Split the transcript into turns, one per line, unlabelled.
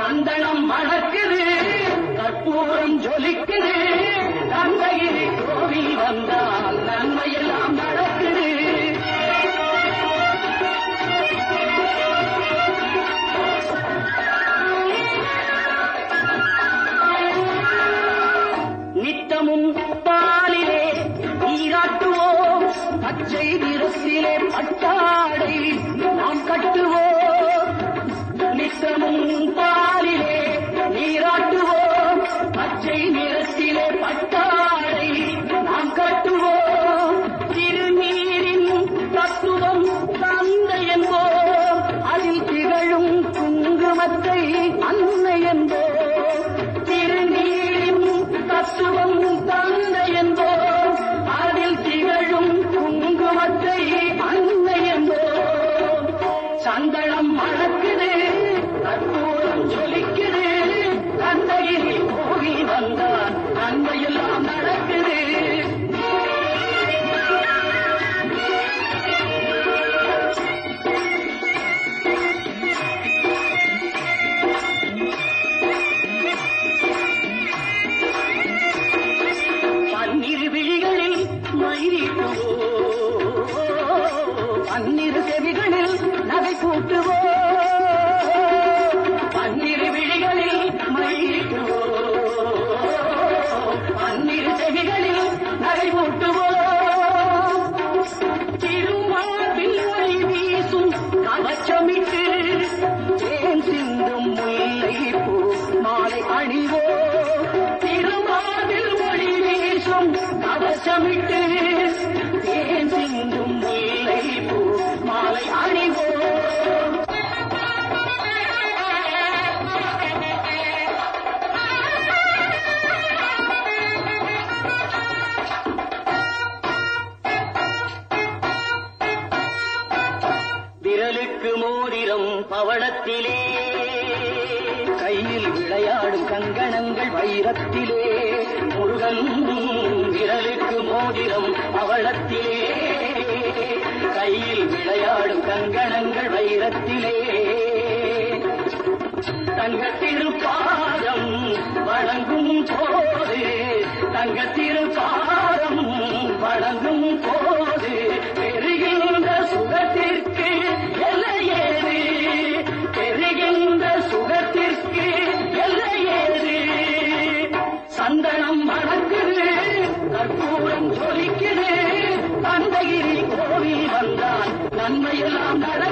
சந்தனம் மணக்குது கற்பூரம் ஜொலிக்குது தந்தையில் கோவில் வந்தால் நன்மையெல்லாம் நடக்குது நித்தமும் பாலிலே நீராட்டுவோம் பச்சை நிறத்திலே பட்டாடை நாம் கட்டுவோம் நித்தமும் பாலிலே நீராட்டுவோம் பச்சை நிறத்திலே பட்டாடை நாம் கட்டுவோம் திருநீரின் தத்துவம் தந்தை என்போம் அதில் திகழும் குங்குமத்தை அன்னை என்போம் திருநீரின் தத்துவம் தந்தை என்போம் அதில் திகழும் குங்குமத்தை அன்னை என்போம் சந்தனம் மணக்குது கற்பூரம் ஜொலிக்குது தந்தையில் கோவி வந்தான் நன்மையெல்லாம் நடக்குது பன்னிரு விழிகளில் மயிரிட்டுவோ பன்னிரு செவிகளில் நகை கூட்டுவோ பன்னிரு விழிகளில் மயிரிட்டுவோ பன்னிரு செவிகளில் நகை கூட்டுவோ திருமார்பில் ஒளி வீசும் கவச்சமிட்டு தேன் சிந்தும் முல்லை பூ மாலை அணிவோ திருமார்பில் ஒளி வீசும் கவச்சமிட்டு தேன் சிந்தும் முல்லை பூ மாலை அணிவோ விரலுக்கு மோதிரம் பவளத்திலே கையில் விளையாடும் கங்கணங்கள் வைரத்திலே முருகன் விரலுக்கு மோதிரம் பவளத்திலே கையில் விளையாடும் கங்கணங்கள் வைரத்திலே தங்க திருப்பாதம் வழங்கும் போது தங்க திருப்பாதம் வழங்கும் போது பெறுகின்ற சுகத்திற்கு எல்லையேது பெறுகின்ற சுகத்திற்கு எல்லையேது சந்தனம் மணக்குது கற்பூரம் ஜொலிக்குது தந்தகிரி கோவில் வந்தான் நன்மையெல்லாம் நட